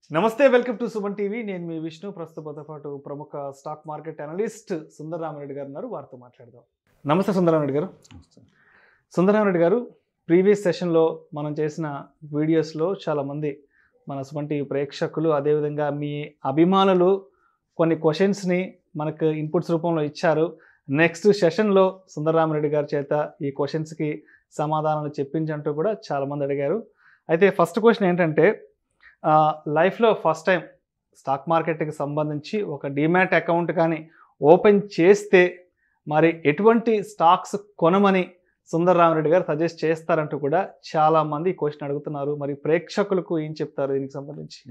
నమస్తే welcome to Suman TV నేను మీ విష్ణు ప్రస్తుతంతో పాటు ప్రముఖ స్టాక్ మార్కెట్ అనలిస్ట్ సుందరరామరెడ్డి గారు ఉన్నారు వారితో మాట్లాడదాం నమస్తే సుందరరామరెడ్డి గారు సుందరరామరెడ్డి గారు ప్రీవియస్ సెషన్లో మనం చేసిన వీడియోస్లో చాలామంది మన సుమన్ టీవీ ప్రేక్షకులు అదేవిధంగా మీ అభిమానులు కొన్ని క్వశ్చన్స్ని మనకు ఇన్పుట్స్ రూపంలో ఇచ్చారు నెక్స్ట్ సెషన్లో సుందరరామరెడ్డి గారి చేత ఈ క్వశ్చన్స్కి సమాధానాలు చెప్పించంటూ కూడా చాలామంది అడిగారు అయితే ఫస్ట్ క్వశ్చన్ ఏంటంటే ఆ, లైఫ్లో ఫస్ట్ టైం స్టాక్ మార్కెట్కి సంబంధించి ఒక డిమాట్ అకౌంట్ కానీ ఓపెన్ చేస్తే మరి ఎటువంటి స్టాక్స్ కొనమని సుందరరామరెడ్డి గారు సజెస్ట్ చేస్తారంటూ కూడా చాలా మంది క్వశ్చన్ అడుగుతున్నారు మరి ప్రేక్షకులకు ఏం చెప్తారు దీనికి సంబంధించి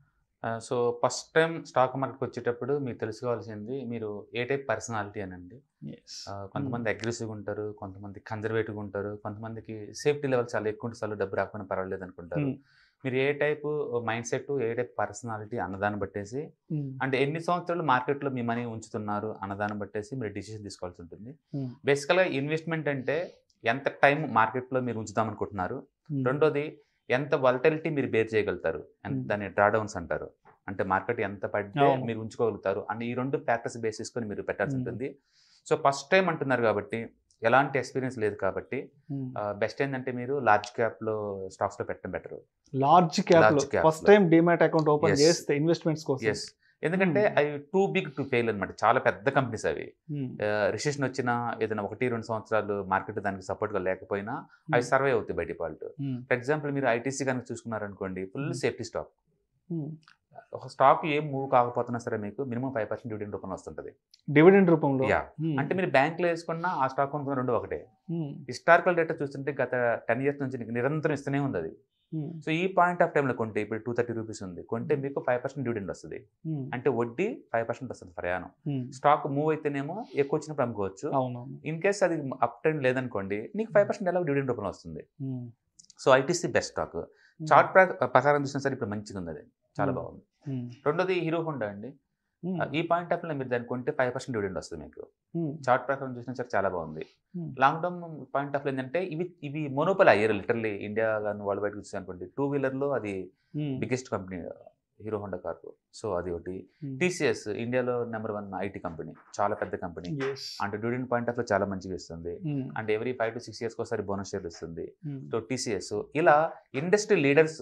సో ఫస్ట్ టైం స్టాక్ మార్కెట్కి వచ్చేటప్పుడు మీకు తెలుసుకోవాల్సింది మీరు ఏ టైప్ పర్సనాలిటీ అనండి ఆ, కొంతమంది అగ్రెసివ్గా ఉంటారు కొంతమంది కన్జర్వేటివ్గా ఉంటారు కొంతమందికి సేఫ్టీ లెవెల్ చాలా ఎక్కువ ఉంటే చాలు డబ్బు రాకపోయినా పర్వాలేదు అనుకుంటారు Hmm. మీరు ఏ టైప్ మైండ్ సెట్ ఏ టైప్ పర్సనాలిటీ అన్నదాన్ని బట్టేసి అంటే ఎన్ని సంవత్సరాలు మార్కెట్లో మీ మనీ ఉంచుతున్నారు అన్నదాన్ని బట్టేసి మీరు డిసిషన్ తీసుకోవాల్సి ఉంటుంది Hmm. బేసికల్గా ఇన్వెస్ట్మెంట్ అంటే ఎంత టైం మార్కెట్లో మీరు ఉంచుదాం అనుకుంటున్నారు రెండోది ఎంత వలటిలిటీ మీరు బేర్ చేయగలుగుతారు ఎంత Hmm. దాన్ని డ్రాడౌన్స్ అంటారు అంటే మార్కెట్ ఎంత పడితే అవును. మీరు ఉంచుకోగలుగుతారు అని ఈ రెండు ఫ్యాక్టర్స్ బేస్ చేసుకొని మీరు పెట్టాల్సి Hmm. ఉంటుంది సో ఫస్ట్ టైం అంటున్నారు కాబట్టి ఎలాంటి ఎక్స్పీరియన్స్ లేదు కాబట్టి బెస్ట్ ఏంటంటే మీరు లార్జ్ క్యాప్లో స్టాక్స్లో పెట్టడం better large cap Large cap first లో. Time demat account open Yes. చేస్తే ఇన్వెస్ట్మెంట్స్ కోసం ఎస్ ఎందుకంటే Hmm. అవి టూ బిగ్ టు ఫెయిల్ అనమాట చాలా పెద్ద కంపెనీస్ అవి Hmm. రిసెషన్ వచ్చినా ఏదైనా ఒకటి రెండు సంవత్సరాలు మార్కెట్ దానికి సపోర్ట్గా లేకపోయినా అవి Hmm. సర్వే అవుతాయి బయట పాల్ట్ Hmm. ఫర్ ఎగ్జాంపుల్ మీరు ఐటీసీ కనుక చూసుకున్నారనుకోండి full Hmm. Safety stock Hmm. ఒక స్టాక్ ఏం మూవ్ కాకపోతున్నా సరే మీకు మినిమం ఫైవ్ పర్సెంట్ డివిడెండ్ రూపంలో వస్తుంటుంది డివిడెండ్ రూపంలో యా Hmm. అంటే మీరు బ్యాంక్లో వేసుకున్నా ఆ స్టాక్ కొనుక్కున్న రెండు ఒకటే Hmm. హిస్టారికల్ డేటా చూస్తుంటే గత టెన్ ఇయర్స్ నుంచి నీకు నిరంతరం ఇస్తూనే ఉంది అది Hmm. సో ఈ పాయింట్ ఆఫ్ టైంలో కొంటే ఇప్పుడు టూ థర్టీ రూపీస్ ఉంది కొంటే మీకు ఫైవ్ పర్సెంట్ డివిడెండ్ వస్తుంది Hmm. అంటే వడ్డీ ఫైవ్ పర్సెంట్ వస్తుంది ప్రయాణం Hmm. స్టాక్ మూవ్ అయితేనేమో ఎక్కువ వచ్చినప్పుడు అమ్ముకోవచ్చు అవునవును ఇన్ కేస్ అది అప్ ట్రెండ్ లేదనుకోండి నీకు ఫైవ్ పర్సెంట్ ఎలా డివిడెండ్ రూపంలో వస్తుంది Hmm. So ITC best stock chart ప్రకారం చూసినా సరే ఇప్పుడు మంచిగా ఉంది అది చాలా Hmm. బాగుంది Hmm. రెండోది హీరో హోండా అండి Hmm. ఈ పాయింట్ ఆఫ్ లో మీరు దాన్ని కొంటే ఫైవ్ పర్సెంట్ డివిడెండ్ వస్తుంది మీకు Hmm. చార్ట్ ప్రకారం చూసినా సరే చాలా బాగుంది Hmm. Long term point of ఏంటంటే ఇవి ఇవి మోనోపల్ అయ్యారు లిటరల్లీ ఇండియా కానీ వరల్డ్ వైడ్ చూసి అనుకోండి టూ వీలర్లో అది Hmm. Biggest company Hero Honda car so అది ఒకటి Hmm. టీసీఎస్ ఇండియాలో నెంబర్ వన్ ఐటీ కంపెనీ చాలా పెద్ద కంపెనీ Yes. అంటే డివిడెండ్ పాయింట్ ఆఫ్ లో చాలా మంచిగా ఇస్తుంది Hmm. అంటే ఎవ్రీ ఫైవ్ టు సిక్స్ ఇయర్స్కి ఒకసారి బోనస్ షేర్ ఇస్తుంది Hmm. సో టీసీఎస్ ఇలా ఇండస్ట్రీ లీడర్స్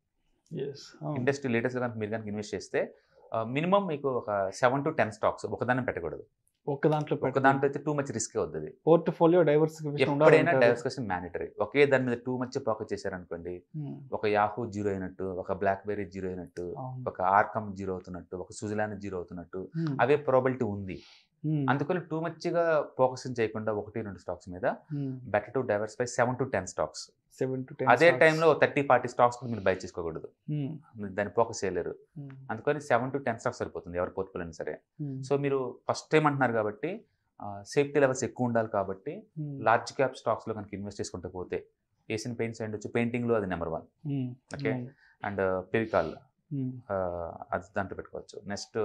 Yes. అవును. ఇండస్ట్రీ లీడర్స్ కనుక మీరు కనుక ఇన్వెస్ట్ చేస్తే మినిమం మీకు ఒక సెవెన్ టు టెన్ స్టాక్స్ ఒకదాన్ని పెట్టకూడదు ఒక్క దాంట్లో ఒక దాంట్లో అయితే టూ మచ్ రిస్క్ అవుతుంది పోర్ట్ఫోలియో డైవర్సిఫికేషన్ ఎప్పుడైనా డైవర్సిఫికేషన్ మ్యాండటరీ ఒకే దాని మీద టూ మచ్ ఫోకస్ చేశారనుకోండి Hmm. ఒక యాహూ జీరో అయినట్టు ఒక బ్లాక్ బెర్రీ జీరో అయినట్టు అవును. ఒక ఆర్కమ్ జీరో అవుతున్నట్టు ఒక సుజిలాన్ జీరో అవుతున్నట్టు Hmm. అవే ప్రాబిలిటీ ఉంది Hmm. అందుకని టూ మచ్గా ఫోకస్ చేయకుండా ఒకటి రెండు స్టాక్స్ మీద Hmm. Better to diversify seven to ten stocks Seven to ten అదే stocks. టైంలో థర్టీ ఫార్టీ స్టాక్స్ మీరు బై చేసుకోకూడదు Hmm. మీరు దాన్ని ఫోకస్ చేయలేరు Hmm. అందుకని సెవెన్ టు టెన్ స్టాక్స్ సరిపోతుంది ఎవరి పోర్ట్ఫోలియో అయినా సరే Hmm. సో మీరు ఫస్ట్ టైం అంటున్నారు కాబట్టి సేఫ్టీ లెవెల్స్ ఎక్కువ ఉండాలి కాబట్టి Hmm. లార్జ్ క్యాప్ స్టాక్స్లో కనుక ఇన్వెస్ట్ చేసుకుంటూ పోతే ఏషియన్ పెయింట్స్ అండ్ వచ్చి పెయింటింగ్లో అది నెంబర్ వన్ Hmm. ఓకే అవును. And Fevicol Hmm. అది దాంట్లో పెట్టుకోవచ్చు నెక్స్ట్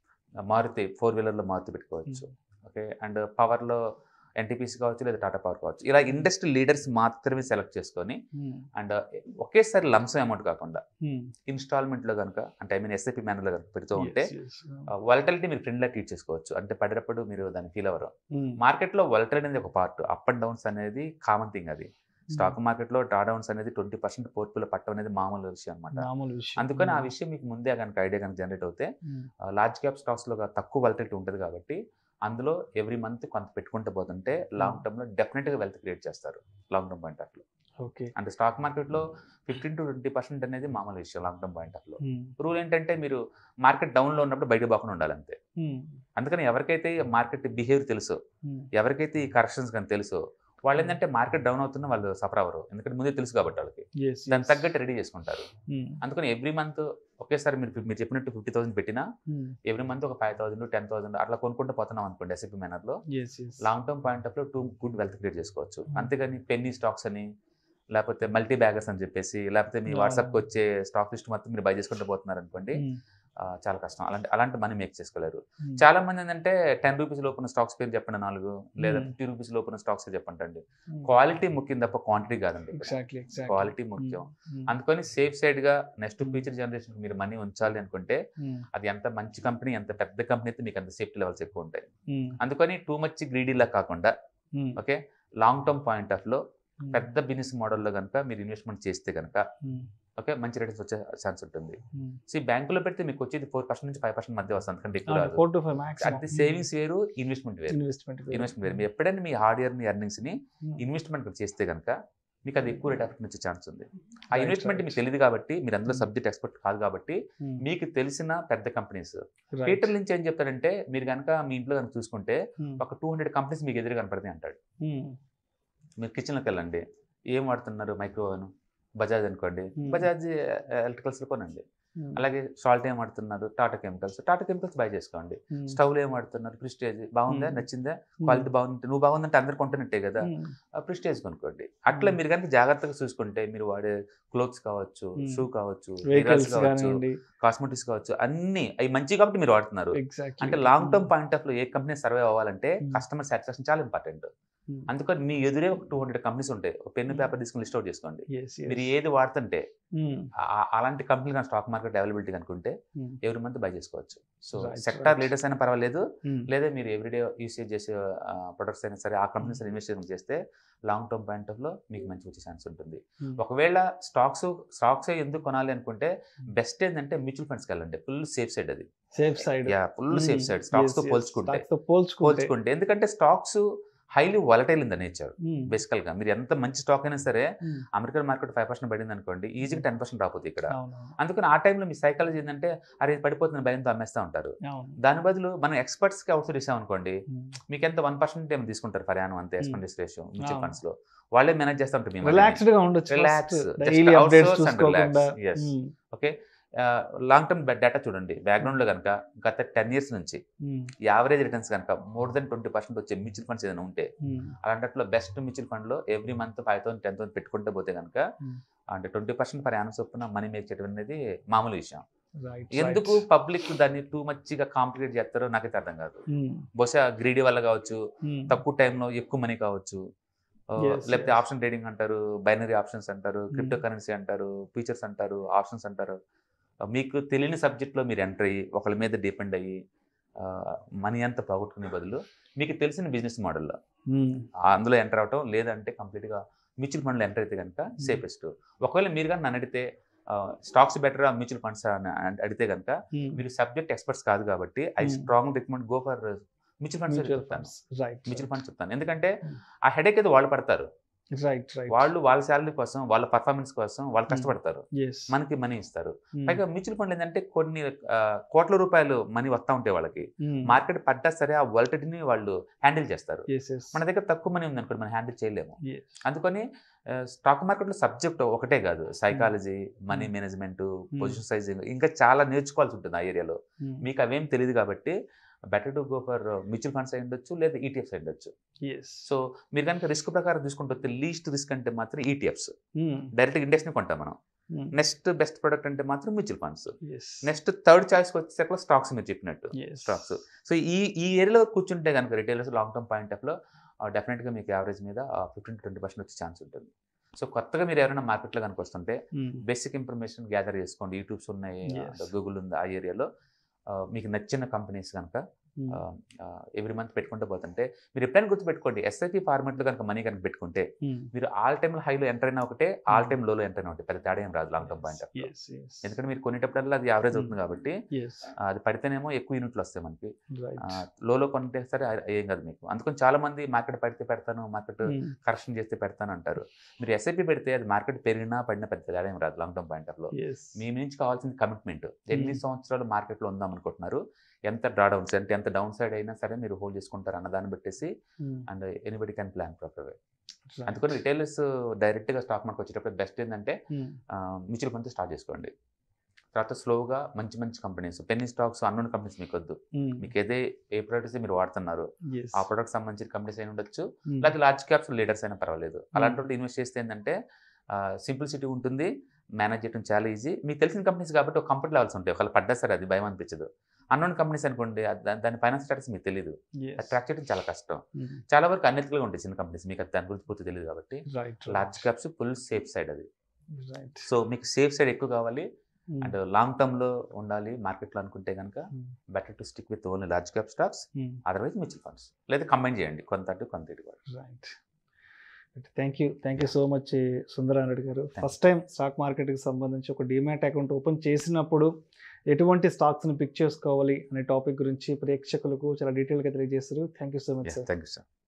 మారుతి ఫోర్ వీలర్లో మారుతి పెట్టుకోవచ్చు ఓకే అండ్ పవర్లో ఎన్టీపీసీ కావచ్చు లేదా టాటా పవర్ కావచ్చు ఇలా ఇండస్ట్రీ లీడర్స్ మాత్రమే సెలెక్ట్ చేసుకొని Hmm. అండ్ ఒకేసారి లంసం అమౌంట్ కాకుండా Hmm. ఇన్స్టాల్మెంట్లో కనుక అంటే ఐ మీన్ ఎస్ఐపి మేనర్లో కనుక పెడుతూ ఉంటే Yes, yes. వాలటిలిటీ మీరు ఫ్రెండ్లా ట్రీట్ చేసుకోవచ్చు అంటే పడేటప్పుడు మీరు దాన్ని ఫీల్ అవ్వరు Hmm. మార్కెట్లో వాలటిలిటీ అనేది ఒక పార్ట్ అప్ అండ్ డౌన్స్ అనేది కామన్ థింగ్ అది స్టాక్ మార్కెట్లో డ్రా డౌన్స్ అనేది ట్వంటీ పర్సెంట్ పోర్ట్ఫోలియో పట్టడం అనేది మామూలు విషయం అనమాట మామూలు విషయం అందుకని ఆ Hmm. విషయం మీకు ముందే కనుక ఐడియా కనుక జనరేట్ అవుతే Hmm. లార్జ్ క్యాప్ స్టాక్స్లో తక్కువ వాలటిలిటీ ఉంటుంది కాబట్టి అందులో ఎవ్రీ మంత్ కొంత పెట్టుకుంటూ పోతుంటే లాంగ్ టర్మ్లో డెఫినెట్గా వెల్త్ క్రియేట్ చేస్తారు లాంగ్ టర్మ్ పాయింట్ ఆఫ్లో ఓకే అంటే స్టాక్ మార్కెట్లో ఫిఫ్టీన్ టు ట్వంటీ పర్సెంట్ అనేది మామూలు విషయం లాంగ్ టర్మ్ పాయింట్ ఆఫ్లో Hmm. రూల్ ఏంటంటే మీరు మార్కెట్ డౌన్లో ఉన్నప్పుడు బయట పోకుండా ఉండాలి అంతే Hmm. అందుకని ఎవరికైతే మార్కెట్ బిహేవియర్ తెలుసో Hmm. ఎవరికైతే ఈ కరెక్షన్స్ కానీ తెలుసో వాళ్ళు ఏంటంటే మార్కెట్ డౌన్ అవుతున్నా వాళ్ళు సఫర్ అవ్వరు ఎందుకంటే ముందే తెలుసు కాబట్టి వాళ్ళకి Yes, దానికి yes. తగ్గట్టు రెడీ చేసుకుంటారు Hmm. అందుకని ఎవ్రీ మంత్ ఒకేసారి మీరు మీరు చెప్పినట్టు ఫిఫ్టీ థౌసండ్ పెట్టినా Hmm. ఎవ్రీ మంత్ ఒక ఫైవ్ థౌసండ్ టెన్ థౌసండ్ అట్లా కొనుక్కుంటూ పోతున్నాం అనుకోండి ఎస్ఐపి మేనర్లో Yes, yes. Long term point of లో టూ గుడ్ వెల్త్ క్రియేట్ చేసుకోవచ్చు Hmm. అంతేగాని పెన్నీ స్టాక్స్ అని లేకపోతే మల్టీ బ్యాగర్స్ అని చెప్పేసి లేకపోతే మీ Yeah. వాట్సాప్కి వచ్చే స్టాక్ లిస్ట్ మొత్తం మీరు బై చేసుకుంటూ పోతున్నారు అనుకోండి Hmm. ఆ, చాలా కష్టం అలాంటి అలాంటి మనీ మేక్ చేసుకోలేరు చాలా మంది ఏంటంటే టెన్ రూపీస్ లోపల స్టాక్స్ పేరు చెప్పండి నాలుగు లేదా Hmm. ఫిఫ్టీ రూపీస్ లోపల స్టాక్స్ చెప్పండి క్వాలిటీ ముఖ్యం తప్ప క్వాంటిటీ కాదండి ఎగ్జాక్ట్లీ ఎగ్జాక్ట్లీ క్వాలిటీ ముఖ్యం అందుకని సేఫ్ సైడ్ గా నెక్స్ట్ ఫ్యూచర్ జనరేషన్ మీరు మనీ ఉంచాలి అనుకుంటే అది ఎంత మంచి కంపెనీ ఎంత పెద్ద కంపెనీ అయితే మీకు అంత సేఫ్టీ లెవెల్స్ ఎక్కువ ఉంటాయి అందుకని టూ మచ్ గ్రీడీలా కాకుండా okay long term point of లో పెద్ద బిజినెస్ మోడల్లో కనుక మీరు ఇన్వెస్ట్మెంట్ చేస్తే కనుక ఓకే మంచి రిటర్న్స్ వచ్చే ఛాన్స్ ఉంటుంది సో ఈ బ్యాంకులో పెడితే మీకు వచ్చేది ఫోర్ పర్సెంట్ నుంచి ఫైవ్ పర్సెంట్ మధ్య వస్తుంది అందుకంటే ఎక్కువ రాదు ఫోర్ టు ఫైవ్ మ్యాక్స్ అది సేవింగ్స్ వేరు ఇన్వెస్ట్మెంట్ వేరు ఇన్వెస్ట్మెంట్ ఇన్వెస్ట్మెంట్ వేరు మీరు ఎప్పుడైనా మీ హార్డ్ ఇయర్ ఎర్నింగ్స్ ని ఇన్వెస్ట్మెంట్ చేస్తే కనుక మీకు అది ఎక్కువ రేట్ ఆఫ్ వచ్చే ఛాన్స్ ఉంది ఆ ఇన్వెస్ట్మెంట్ మీకు తెలియదు కాబట్టి మీరు అందులో సబ్జెక్ట్ ఎక్స్పర్ట్ కాదు కాబట్టి మీకు తెలిసిన పెద్ద కంపెనీస్ పీటర్ నుంచి ఏం చెప్తాడంటే మీరు కనుక మీ ఇంట్లో కనుక చూసుకుంటే ఒక టూ హండ్రెడ్ కంపెనీస్ మీకు ఎదురు కనపడతాయి అంటాడు మీరు కిచెన్లోకి వెళ్ళండి ఏం వాడుతున్నారు మైక్రో ఓవెన్ బజాజ్ అనుకోండి Hmm. బజాజ్ ఎలక్ట్రికల్స్ కొనండి అలాగే సాల్ట్ ఏం వాడుతున్నారు Tata Chemicals Tata Chemicals buy చేసుకోండి స్టవ్ ఏం వాడుతున్నారు ప్రిస్టేజ్ బాగుందా Hmm. నచ్చిందా క్వాలిటీ బాగుంది నువ్వు బాగుందంటే అందరు కొంటున్నట్టే కదా ప్రిస్టేజ్ కొనుక్కోండి అట్లా మీరు కనుక జాగ్రత్తగా చూసుకుంటే మీరు వాడే క్లోత్స్ కావచ్చు Hmm. షూ కావచ్చు వెహికల్స్ కావచ్చు కానివ్వండి కాస్మెటిక్స్ కావచ్చు అన్ని అవి మంచి కాబట్టి మీరు వాడుతున్నారు ఎగ్జాక్ట్లీ అంటే లాంగ్ టర్మ్ పాయింట్ ఆఫ్ లో ఏ కంపెనీ సర్వే అవ్వాలంటే Hmm. కస్టమర్ సాటిస్ఫాక్షన్ చాలా ఇంపార్టెంట్ అందుకని మీ ఎదురే ఒక టూ హండ్రెడ్ కంపెనీస్ ఉంటాయి ఒక పెన్ Hmm. పేపర్ తీసుకుని లిస్ట్ అవుట్ చేసుకోండి మీరు ఏది వాడుతుంటే ఆ- అలాంటి కంపెనీలు కానీ స్టాక్ మార్కెట్ అవైలబిలిటీ కనుకుంటే ఎవరి మంత్ బై చేసుకోవచ్చు so Right, sector right. Leaders అయినా పర్వాలేదు లేదా మీరు ఎవ్రీడే యూసేజ్ చేసే ప్రొడక్ట్స్ అయినా సరే ఆ కంపెనీస్ ఇన్వెస్ట్ చేస్తే లాంగ్ టర్మ్ పాయింట్ ఆఫ్ లో మీకు మంచి వచ్చే ఛాన్స్ ఉంటుంది ఒకవేళ స్టాక్స్ స్టాక్స్ ఎందుకు కొనాలి అనుకుంటే బెస్ట్ ఏంటంటే మ్యూచువల్ ఫండ్స్కి వెళ్ళండి ఫుల్ సేఫ్ సైడ్ అది safe side yeah full safe side stocks తో పోల్చుకుంటే తో పోల్చుకుంటే పోల్చుకుంటే ఎందుకంటే stocks highly volatile in the nature Hmm. బేసికల్ గా మీరు ఎంత మంచి స్టాక్ అయినా సరే Hmm. American market five percent పడింది అనుకోండి ఈజీగా టెన్ పర్సెంట్ రాకపోతే ఇక్కడ అవునవును. అందుకని ఆ టైంలో మీ సైకాలజీ ఏంటంటే అరే ఇది పడిపోతుంది భయంతో అమ్మేస్తా ఉంటారు అవును. దాని బదులు మనం ఎక్స్పర్ట్స్ కి అవుట్సోర్ ఇస్తాం అనుకోండి Hmm. మీకు ఎంత వన్ పర్సెంట్ ఏమో తీసుకుంటారు ఫర్ యానం అంతే Hmm. ఎక్స్పెండిస్ రేషియో మ్యూచువల్ అవును. ఫండ్స్ లో వాళ్ళే మేనేజ్ చేస్తా ఉంటారు మీ రిలాక్స్డ్ గా ఉండొచ్చు రిలాక్స్ డైలీ అప్డేట్స్ చూసుకోకుండా yes Hmm. Okay long term data చూడండి బ్యాక్గ్రౌండ్ లో కనుక గత టెన్ ఇయర్స్ నుంచి Hmm. యావరేజ్ రిటర్న్స్ కనుక మోర్ దెన్ ట్వంటీ పర్సెంట్ వచ్చే మ్యూచువల్ ఫండ్స్ ఏదైనా ఉంటే Hmm. అలాంటట్లో బెస్ట్ మ్యూచువల్ ఫండ్ లో every month five thousand ten thousand పెట్టుకుంటే పోతే కనుక Hmm. అంటే ట్వంటీ పర్సెంట్ పర్ యానం చొప్పున మనీ మేక్ చేయడం అనేది మామూలు విషయం Right, ఎందుకు right. పబ్లిక్ దాన్ని టూ మచ్గా కాంప్లికేట్ చేస్తారో నాకైతే అర్థం కాదు Hmm. బహుశా గ్రీడీ వల్ల కావచ్చు Hmm. తక్కువ టైంలో ఎక్కువ మనీ కావచ్చు ఆ, Yes, లేకపోతే yes. ఆప్షన్ ట్రేడింగ్ అంటారు బైనరీ ఆప్షన్స్ అంటారు క్రిప్టో కరెన్సీ అంటారు ఫీచర్స్ అంటారు ఆప్షన్స్ అంటారు ఆ, మీకు తెలియని సబ్జెక్ట్లో మీరు ఎంటర్ అయ్యి ఒకళ్ళ మీద డిపెండ్ అయ్యి మనీ అంతా పోగొట్టుకునే బదులు మీకు తెలిసిన బిజినెస్ మోడల్లో Hmm. అందులో ఎంటర్ అవటం లేదంటే కంప్లీట్గా మ్యూచువల్ ఫండ్లో ఎంటర్ అయితే కనుక సేఫెస్ట్ ఒకవేళ మీరు కానీ నన్ను అడిగితే స్టాక్స్ బెటర్ మ్యూచువల్ ఫండ్స్ అని అడిగితే కనుక Hmm. మీరు సబ్జెక్ట్ ఎక్స్పర్ట్స్ కాదు కాబట్టి I Hmm. Strong recommend go for mutual funds Mutual చెప్తాను funds. Right, mutual right. Funds చెప్తాను ఎందుకంటే Hmm. ఆ హెడేక్ అయితే వాళ్ళు పడతారు రైట్ రైట్ వాళ్ళు వాళ్ళ శాలరీ కోసం వాళ్ళ పర్ఫార్మెన్స్ కోసం వాళ్ళు Hmm. కష్టపడతారు ఎస్ మనకి మనీ ఇస్తారు పైగా మ్యూచువల్ ఫండ్ ఏంటంటే కొన్ని ఆ, కోట్ల రూపాయలు మనీ వస్తూ ఉంటాయి వాళ్ళకి మార్కెట్ పడ్డా సరే ఆ వల్టడిని వాళ్ళు హ్యాండిల్ చేస్తారు ఎస్ ఎస్ మన దగ్గర తక్కువ మనీ ఉంది అనుకోండి మనం హ్యాండిల్ చేయలేము అందుకని స్టాక్ మార్కెట్లో సబ్జెక్ట్ ఒకటే కాదు psychology money management position sizing ఇంకా చాలా నేర్చుకోవాల్సి ఉంటుంది ఆ ఏరియాలో మీకు అవేం తెలియదు కాబట్టి better to go for mutual funds అయి ఉండొచ్చు లేదా ఈటీఎఫ్స్ అయి ఉండొచ్చు ఎస్ సో మీరు కనుక రిస్క్ ప్రకారం తీసుకుంటే లీస్ట్ రిస్క్ అంటే మాత్రం ఈటీఎఫ్స్ డైరెక్ట్ ఇండెక్స్ని కొంటాం మనం నెక్స్ట్ బెస్ట్ ప్రొడక్ట్ అంటే మాత్రం mutual funds yes next third చాయిస్కి వచ్చేసరికి స్టాక్స్ మీరు చెప్పినట్టు స్టాక్స్ సో ఈ ఈ ఏరియాలో కూర్చుంటే కనుక రిటైలర్స్ లాంగ్ టర్మ్ పాయింట్ ఆఫ్లో డెఫినెట్గా మీకు యావరేజ్ మీద ఫిఫ్టీన్ టు ట్వంటీ పర్సెంట్ వచ్చే ఛాన్స్ ఉంటుంది సో కొత్తగా మీరు ఎవరైనా మార్కెట్లో కనుక వస్తుంటే బేసిక్ ఇన్ఫర్మేషన్ గ్యాదర్ చేసుకోండి యూట్యూబ్స్ ఉన్నాయి Yes. గూగుల్ ఉంది ఆ ఏరియాలో మీకు నచ్చిన కంపెనీస్ కనుక ఎవ్రీ మంత్ పెట్టుకుంటూ పోతుంటే మీరు ఎప్పుడైనా గుర్తుపెట్టుకోండి ఎస్ఐపి ఫార్మాట్లో కనుక మనీ కనుక పెట్టుకుంటే మీరు ఆల్ టైమ్ హైలో ఎంటర్ అయినా ఒకటే ఆల్ టైమ్ లోలో ఎంటర్ అయినా ఒకటే పెద్ద తేడా ఏం రాదు long term point of yes yes ఎందుకంటే మీరు కొనేటప్పుడల్లా అది యావరేజ్ Hmm. అవుతుంది కాబట్టి ఎస్ ఆ, అది పడితేనేమో ఎక్కువ యూనిట్లు వస్తాయి మనకి రైట్ లోలో కొంటే సరే అది ఏం కాదు మీకు అందుకని చాలా మంది మార్కెట్ పడితే పెడతాను మార్కెట్ కరెక్షన్ చేస్తే పెడతాను అంటారు మీరు ఎస్ఐపి పెడితే అది మార్కెట్ పెరిగినా పడినా పెద్ద తేడా ఏం రాదు లాంగ్ టర్మ్ పాయింట్ ఆఫ్ లో ఎస్ మీ నుంచి కావాల్సింది కమిట్మెంట్ ఎన్ని Hmm. సంవత్సరాలు మార్కెట్లో ఉందాం అనుకుంటున్నారు ఎంత డ్రా డౌన్స్ అంటే ఎంత డౌన్ సైడ్ అయినా సరే మీరు హోల్డ్ చేసుకుంటారు అన్న దాన్ని పెట్టేసి and anybody can plan proper way అందుకని రిటైలర్స్ డైరెక్ట్గా స్టాక్ మార్కెట్ వచ్చేటప్పుడు బెస్ట్ ఏంటంటే మ్యూచువల్ ఫండ్స్ స్టార్ట్ చేసుకోండి తర్వాత స్లోగా మంచి మంచి companies penny stocks unknown companies మీకు వద్దు మీకు ఏదే ఏ ప్రొడక్ట్స్ మీరు వాడుతున్నారు ఆ ప్రొడక్ట్ సంబంధించిన కంపెనీస్ అయినా ఉండొచ్చు లేకపోతే లార్జ్ క్యాప్స్ లీడర్స్ అయినా పర్వాలేదు అలాంటి వాళ్ళు ఇన్వెస్ట్ చేస్తే ఏంటంటే సింప్లిసిటీ ఉంటుంది మేనేజ్ చేయడం చాలా ఈజీ మీకు తెలిసిన కంపెనీస్ కాబట్టి ఒక కంఫర్ట్ లెవెల్స్ ఉంటాయి ఒకవేళ పడ్డా సరే అది భయం అనిపించదు అన్నోన్ కంపెనీస్ అనుకోండి అది దాని- దాని ఫైనాన్స్ స్టాటస్ మీకు తెలియదు అది ట్రాక్ చేయడం చాలా కష్టం చాలా వరకు అన్నిటికీ ఉంటాయి చిన్న కంపెనీస్ మీకు అది దాని గురించి పూర్తి తెలియదు కాబట్టి right large caps full safe side అది రైట్ సో మీకు సేఫ్ సైడ్ ఎక్కువ కావాలి అండ్ లాంగ్ టర్మ్ లో ఉండాలి మార్కెట్ లో అనుకుంటే కనుక better to stick with only large cap stocks otherwise mutual funds లేదా కంబైన్ చేయండి కొంత అటు కొంత ఇటు కూడా right thank you thank you so much Sundaran Reddy garu you. First time stock మార్కెట్కి సంబంధించి ఒక డిమాట్ అకౌంట్ ఓపెన్ చేసినప్పుడు ఎటువంటి స్టాక్స్ని పిక్ చేసుకోవాలి అనే టాపిక్ గురించి ప్రేక్షకులకు చాలా డీటెయిల్గా తెలియజేస్తారు thank you so much sir thank you sir